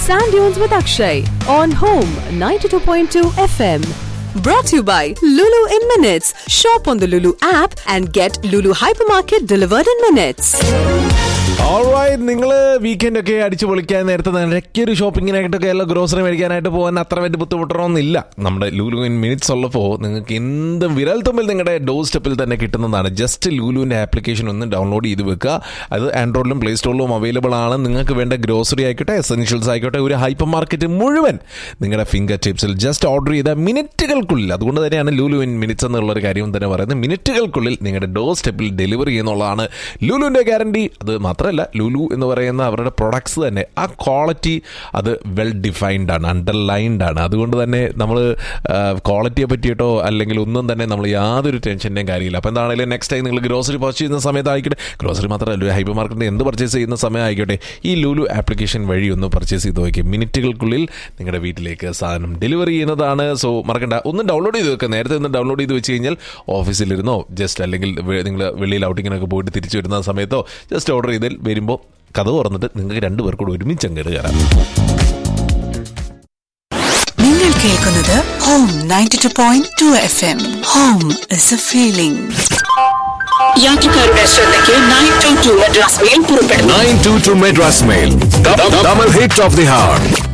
Sand Dunes with Akshay on Home 92.2 FM. Brought to you by Lulu in Minutes. Shop on the Lulu app and get Lulu Hypermarket delivered in minutes. Alright നിങ്ങൾ weekend ഒക്കെ അടിച്ചു പൊളിക്കാൻ നേരത്തെ നിരക്കി ഒരു ഷോപ്പിങ്ങിനായിട്ടൊക്കെ എല്ലാം grocery മേടിക്കാനായിട്ട് പോകാൻ അത്ര വലിയ ബുദ്ധിമുട്ടണമെന്നില്ല നമ്മുടെ ലൂലു ഇൻ മിനിറ്റ്സ് ഉള്ളപ്പോൾ നിങ്ങൾക്ക് എന്തും വിരൽ തുമ്പിൽ നിങ്ങളുടെ ഡോർ സ്റ്റെപ്പിൽ തന്നെ കിട്ടുന്നതാണ് ജസ്റ്റ് ലൂലുവിൻ്റെ ആപ്ലിക്കേഷൻ ഒന്ന് ഡൗൺലോഡ് ചെയ്ത് വെക്കുക അത് ആൻഡ്രോയിഡിലും പ്ലേ സ്റ്റോറിലും അവൈലബിൾ ആണ് നിങ്ങൾക്ക് വേണ്ട ഗ്രോസറി ആയിക്കോട്ടെ എസെൻഷ്യൽസ് ആയിക്കോട്ടെ ഒരു ഹൈപ്പർ മാർക്കറ്റ് മുഴുവൻ നിങ്ങളുടെ ഫിംഗർ ടിപ്സിൽ ജസ്റ്റ് ഓർഡർ ചെയ്ത മിനിറ്റുകൾക്കുള്ളിൽ അതുകൊണ്ട് തന്നെയാണ് ലൂലു ഇൻ മിനിറ്റ്സ് എന്നുള്ളൊരു കാര്യം തന്നെ പറയുന്നത് മിനിറ്റുകൾക്കുള്ളിൽ നിങ്ങളുടെ ഡോർ സ്റ്റെപ്പിൽ ഡെലിവറി ചെയ്യുന്നുള്ളതാണ് ലുലുവിൻ്റെ ഗ്യാരണ്ടി അത് മാത്രമല്ല ലുലു എന്ന് പറയുന്ന അവരുടെ പ്രൊഡക്ട്സ് തന്നെ ആ ക്വാളിറ്റി അത് വെൽ ഡിഫൈൻഡ് ആണ് അണ്ടർലൈൻഡ് ആണ് അതുകൊണ്ട് തന്നെ നമ്മൾ ക്വാളിറ്റിയെ പറ്റിയിട്ടോ അല്ലെങ്കിൽ ഒന്നും തന്നെ നമ്മൾ യാതൊരു ടെൻഷൻ്റെയും കാര്യമില്ല അപ്പോൾ എന്താണെങ്കിലും നെക്സ്റ്റ് ടൈം നിങ്ങൾ ഗ്രോസറി പർച്ചേസ് ചെയ്യുന്ന സമയത്ത് ആയിക്കോട്ടെ ഗ്രോസറി മാത്രമല്ല ഹൈപ്പർ മാർക്കറ്റിൽ എന്ത് പർച്ചേസ് ചെയ്യുന്ന സമയം ആയിക്കോട്ടെ ഈ ലുലു ആപ്ലിക്കേഷൻ വഴി ഒന്ന് പർച്ചേസ് ചെയ്ത് നോക്കി മിനിറ്റുകൾക്കുള്ളിൽ നിങ്ങളുടെ വീട്ടിലേക്ക് സാധനം ഡെലിവറി ചെയ്യുന്നതാണ് സോ മറക്കണ്ട ഒന്ന് ഡൗൺലോഡ് ചെയ്ത് വെക്കുക നേരത്തെ ഒന്ന് ഡൗൺലോഡ് ചെയ്ത് വെച്ച് കഴിഞ്ഞാൽ ഓഫീസിലിരുന്നോ ജസ്റ്റ് അല്ലെങ്കിൽ നിങ്ങൾ വെളിയിൽ ഔട്ടിങ്ങിനൊക്കെ പോയിട്ട് തിരിച്ചു വരുന്ന സമയത്തോ ജസ്റ്റ് ഓർഡർ ചെയ്ത് വരുമ്പോൾ കഥ തുറന്നിട്ട് നിങ്ങൾക്ക് രണ്ടുപേർ കൂടെ ഒരുമിച്ച് അങ്ങോട്ട് കയറാം നിങ്ങൾ കേൾക്കുന്നത് home ninety two point two F M home is a feeling യാത്രക്കാരുടെ ശ്രദ്ധയ്ക്ക് nine two two Madras mail പുറപ്പെടുന്നു 922 Madras Mail. Double hit of the heart.